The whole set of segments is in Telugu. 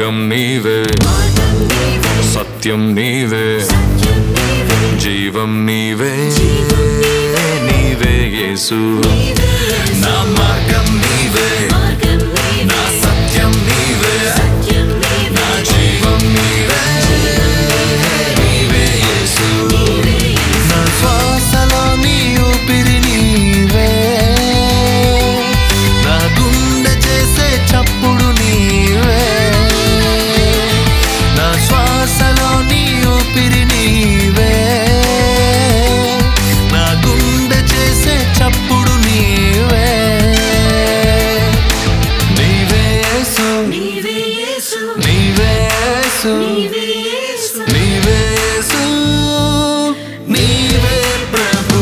మార్గం నీవే మార్గం నీవే సత్యం నీవే సత్యం నీవే జీవం నీవే జీవం నీవే నీవే యేసు నీవే నా మార్గం నీవే మార్గం నా నీవే సత్యం నీవే సత్యం నీవే నా జీవం నీవే నీవే యేసు నా శ్వాసలో నీ ఊపిరి నీవే నా గుండె చేసే చప్పుడు నీవే నా శ్వాసలో నీ ఊపిరి నీవే నా గుండె చేసే చప్పుడు నీవే నీవే యేసు నీవే యేసు నీవే యేసు నీవే యేసు నీవే యేసు నీవే ప్రభు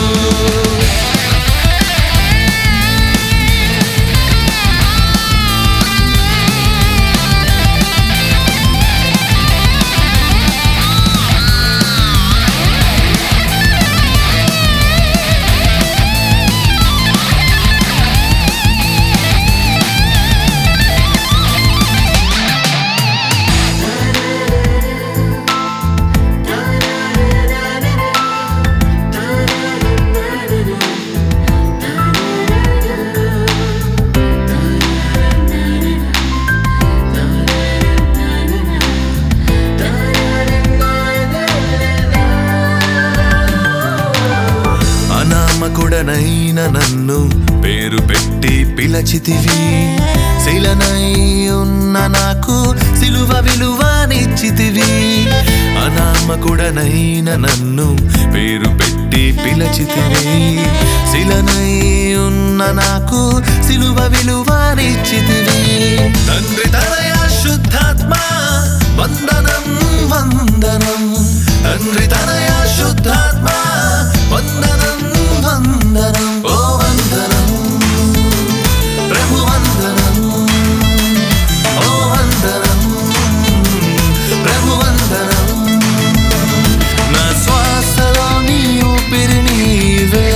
అనామకుడనైన నన్ను పేరు పెట్టి పిలచితివి శిలనై ఉన్న నాకు సిలువ విలువనిచ్చితివి అనామకుడనైన నన్ను పేరు పెట్టి పిలచితివి శిలనై ఉన్న నాకు సిలువ విలువనిచ్చితివి తండ్రి తనయ శుద్ధాత్మ వందనం వందనం తండ్రి తనయ శుద్ధాత్మ వందనం వందనం ఓ వందనం ప్రభు వందనం ఓ వందనం ప్రభు వందనం నా శ్వాసలో నీ ఊపిరి నీవే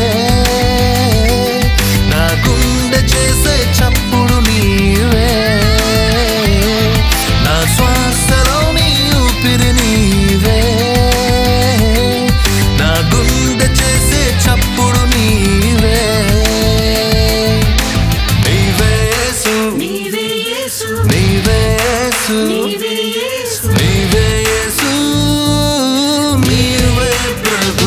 నా గుండె చేసే చప్పుడు నీవే నా శ్వాసలో నీ ఊపిరి నీవే నా గుండె చేసే చప్పుడు నీవే నీవే యేసు నీవే యేసు నీవే యేసు నీవే యేసు నీవే యేసు నీవే ప్రభు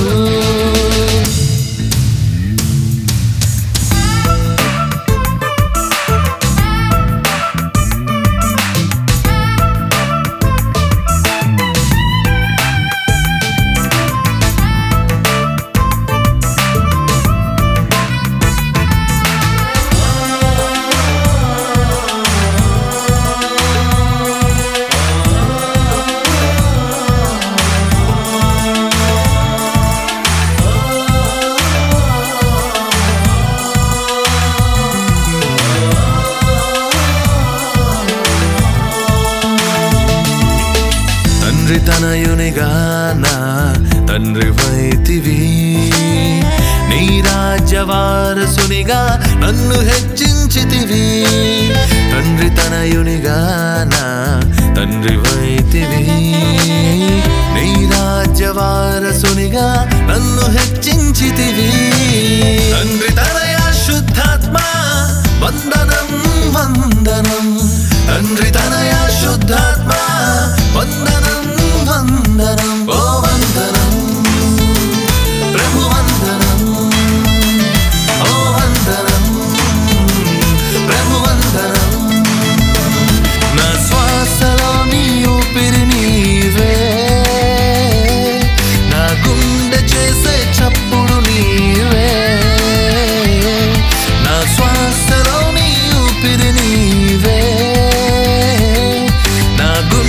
తండ్రి తనయునిగా నా తండ్రి వైతివి నీ రాజ్య వారసునిగా నన్ను హెచ్చించితివి తండ్రి తనయునిగా నా తండ్రి వైతివి నీ రాజ్య వారసునిగా నన్ను హెచ్చించితివి తండ్రి తనయ శుద్ధాత్మ వందనం వందనం తండ్రి తనయ శుద్ధాత్మ వందనం వందనం ఓ వందనం ప్రభు వందనం ఓ వందనం ప్రభు వందనం నా శ్వాసలో నీ ఊపిరి నీవే నా గుండె చేసే చప్పుడు నీవే నా శ్వాసలో నీ ఊపిరి నీవే నా గు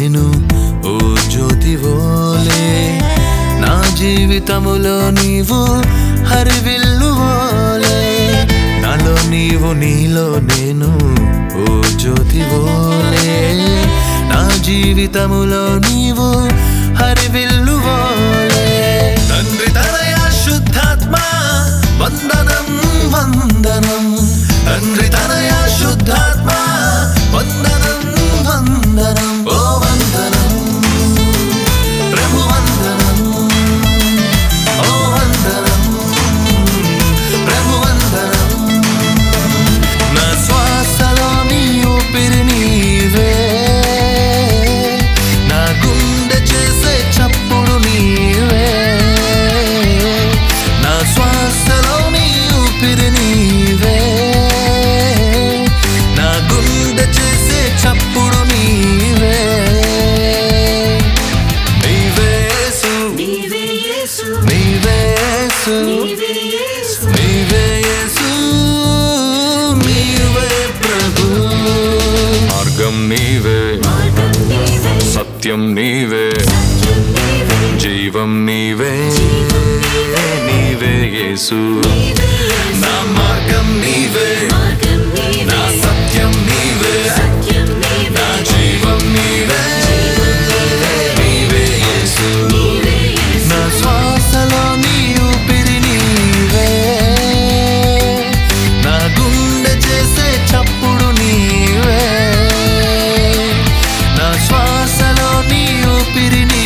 నేను ఓ జ్యోతివోలే నా జీవితములో నీవు హరివిల్లువోలే నాలో నీవు నీలో నేను ఓ జ్యోతివోలే నా జీవితములో నీవు హరివిల్లువోలే తండ్రి తనయ శుద్ధాత్మ వందనం వందనం తండ్రి తనయ శుద్ధాత్మ వందనం వందనం ఓ వందనం ప్రభు వందనం ఓ వందనం ప్రభు వందనం నా శ్వాసలో నీ ఊపిరి నీవే నా గుండె చేసే చప్పుడు నీవే నా శ్వాసలో నీ ఊపిరి నీవే నా గుండె చేసే చప్పుడు నీవే నీవే యేసు నీవే యేసు నీవే యేసు నీవే యేసు నీవే యేసు నీవే ప్రభు మార్గం నీవే మార్గం నీవే సత్యం నీవే సత్యం నీవే జీవం నీవే జీవం నీవే నీవే యేసు నీవే యేసు నా మార్గం నీవే మార్గం నీవే నా సత్యం నీవే సత్యం నీవే నా జీవం నీవే నీవే యేసు నీవే యేసు నా శ్వాసలో నీ ఊపిరి నీవే నా గుండె చేసే చప్పుడు నీవే నా శ్వాసలో నీ ఊపిరి